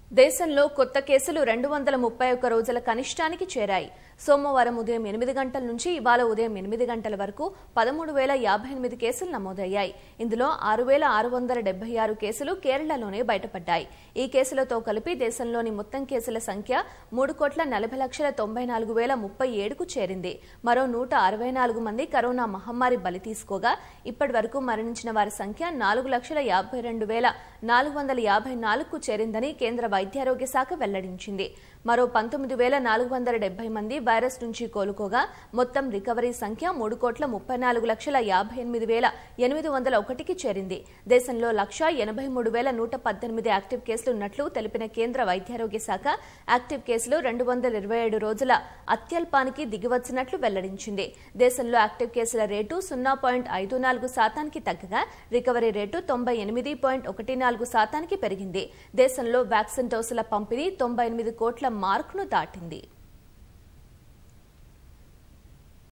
దేశంలో కొత్త కేసులు రెండు వందల ముప్పై ఒక్క రోజుల కనిష్టానికి చేరాయి సోమవారం ఉదయం ఎనిమిది గంటల నుంచి ఇవాళ ఉదయం ఎనిమిది గంటల వరకు పదమూడు వేల యాభై ఎనిమిది కేసులు నమోదయ్యాయి ఇందులో ఆరు వేల ఆరు వందల డెబ్బై ఆరు కేసులు కేరళలోనే బయటపడ్డాయి ఈ కేసులతో కలిపి దేశంలోని మొత్తం కేసుల సంఖ్య మూడు కోట్ల నలభై లక్షల తొంభై నాలుగు వేల ముప్పై ఏడుకు చేరింది మరో నూట అరవై నాలుగు మంది కరోనా మహమ్మారి బలి తీసుకోగా ఇప్పటి వరకు మరణించిన వారి సంఖ్య నాలుగు లక్షల యాభై రెండు వేల నాలుగు వందల యాభై నాలుగుకు చేరిందని కేంద్ర వైద్యారోగ్య శాఖ వెల్లడించింది మరో పంతొమ్మిది వేల నాలుగు వందల డెబ్బై మంది వైరస్ నుంచి కోలుకోగా మొత్తం రికవరీ సంఖ్య మూడు కోట్ల ముప్పై నాలుగు లక్షల యాభై ఎనిమిది వేల ఎనిమిది వందల ఒకటికి చేరింది దేశంలో లక్ష ఎనభై మూడు వేల నూట పద్దెనిమిది యాక్టివ్ కేసులు ఉన్నట్లు తెలిపిన కేంద్ర వైద్యారోగ్య శాఖ యాక్టివ్ కేసులు రెండు వందల ఇరవై ఏడు రోజుల అత్యల్పానికి దిగివచ్చినట్లు వెల్లడించింది దేశంలో యాక్టివ్ కేసుల రేటు సున్నా పాయింట్ ఐదు నాలుగు శాతానికి తగ్గగా రికవరీ రేటు తొంభై ఎనిమిది పాయింట్ ఒకటి నాలుగు శాతానికి పెరిగింది దేశంలో వ్యాక్సిన్ డోసుల పంపిణీ తొంభై ఎనిమిది కోట్ల మార్కును దాటింది